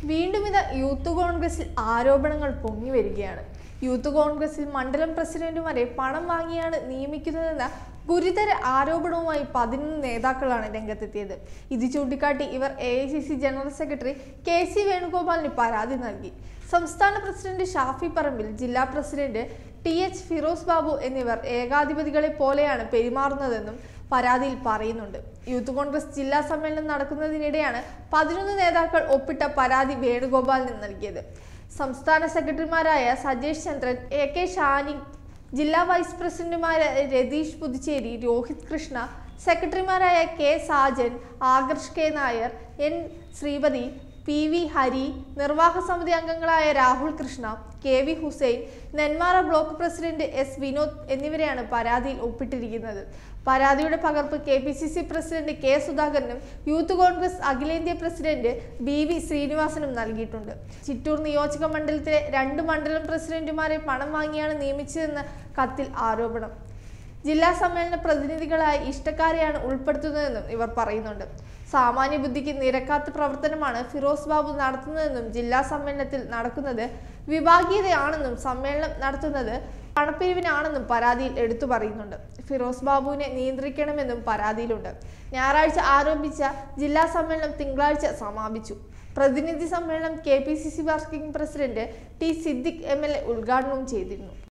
വീണ്ടും ഇത് യൂത്ത് കോൺഗ്രസിൽ ആരോപണങ്ങൾ പൊങ്ങി വരികയാണ് യൂത്ത് കോൺഗ്രസിൽ മണ്ഡലം പ്രസിഡന്റുമാരെ പണം വാങ്ങിയാണ് നിയമിക്കുന്നതെന്ന ഗുരുതര ആരോപണവുമായി പതിനൊന്ന് നേതാക്കളാണ് രംഗത്തെത്തിയത് ഇത് ചൂണ്ടിക്കാട്ടി ഇവർ A general secretary K C വേണുഗോപാലിന് പരാതി നൽകി സംസ്ഥാന പ്രസിഡന്റ് ഷാഫി പറമ്പിൽ ജില്ലാ president T H Firoz Babu എന്നിവർ ഏകാധിപതികളെ പോലെയാണ് പെരുമാറുന്നതെന്നും പരാതിയിൽ പറയുന്നുണ്ട് യൂത്ത് കോൺഗ്രസ് ജില്ലാ സമ്മേളനം നടക്കുന്നതിനിടെയാണ് പതിനൊന്ന് നേതാക്കൾ ഒപ്പിട്ട പരാതി വേണുഗോപാലിന് നൽകിയത് സംസ്ഥാന സെക്രട്ടറിമാരായ സജേഷ് ചന്ദ്രൻ എ കെ ഷാനി ജില്ലാ വൈസ് പ്രസിഡന്റുമാരായ രതീഷ് പുതുച്ചേരി രോഹിത് കൃഷ്ണ സെക്രട്ടറിമാരായ K Sajan Akarsh K Nair N Sreepathi P V Hari നിർവാഹ സമിതി അംഗങ്ങളായ Rahul Krishna K V Hussain Nenmara block president S Vinod എന്നിവരെയാണ് പരാതിയിൽ ഒപ്പിട്ടിരിക്കുന്നത് പരാതിയുടെ പകർപ്പ് K P C C president K സുധാകരനും യൂത്ത് കോൺഗ്രസ് അഖിലേന്ത്യാ പ്രസിഡന്റ് ബി വി ശ്രീനിവാസനും നൽകിയിട്ടുണ്ട് ചിറ്റൂർ നിയോജക മണ്ഡലത്തിലെ രണ്ട് മണ്ഡലം പ്രസിഡന്റുമാരെ പണം വാങ്ങിയാണ് നിയമിച്ചതെന്ന് കത്തിൽ ആരോപണം ജില്ലാ സമ്മേളന പ്രതിനിധികളായി ഇഷ്ടക്കാരെയാണ് ഉൾപ്പെടുത്തുന്നതെന്നും ഇവർ പറയുന്നുണ്ട് സാമാന്യ ബുദ്ധിക്ക് നിരക്കാത്ത പ്രവർത്തനമാണ് ഫിറോസ് ബാബു നടത്തുന്നതെന്നും ജില്ലാ സമ്മേളനത്തിൽ നടക്കുന്നത് വിഭാഗീയതയാണെന്നും സമ്മേളനം നടത്തുന്നത് പണപ്പിരിവിനാണെന്നും പരാതിയിൽ എടുത്തു പറയുന്നുണ്ട് ഫിറോസ് ബാബുവിനെ നിയന്ത്രിക്കണമെന്നും പരാതിയിലുണ്ട് ഞായറാഴ്ച ആരോപിച്ച ജില്ലാ സമ്മേളനം തിങ്കളാഴ്ച സമാപിച്ചു പ്രതിനിധി സമ്മേളനം K P C C working president T Siddique M L A ഉദ്ഘാടനവും ചെയ്തിരുന്നു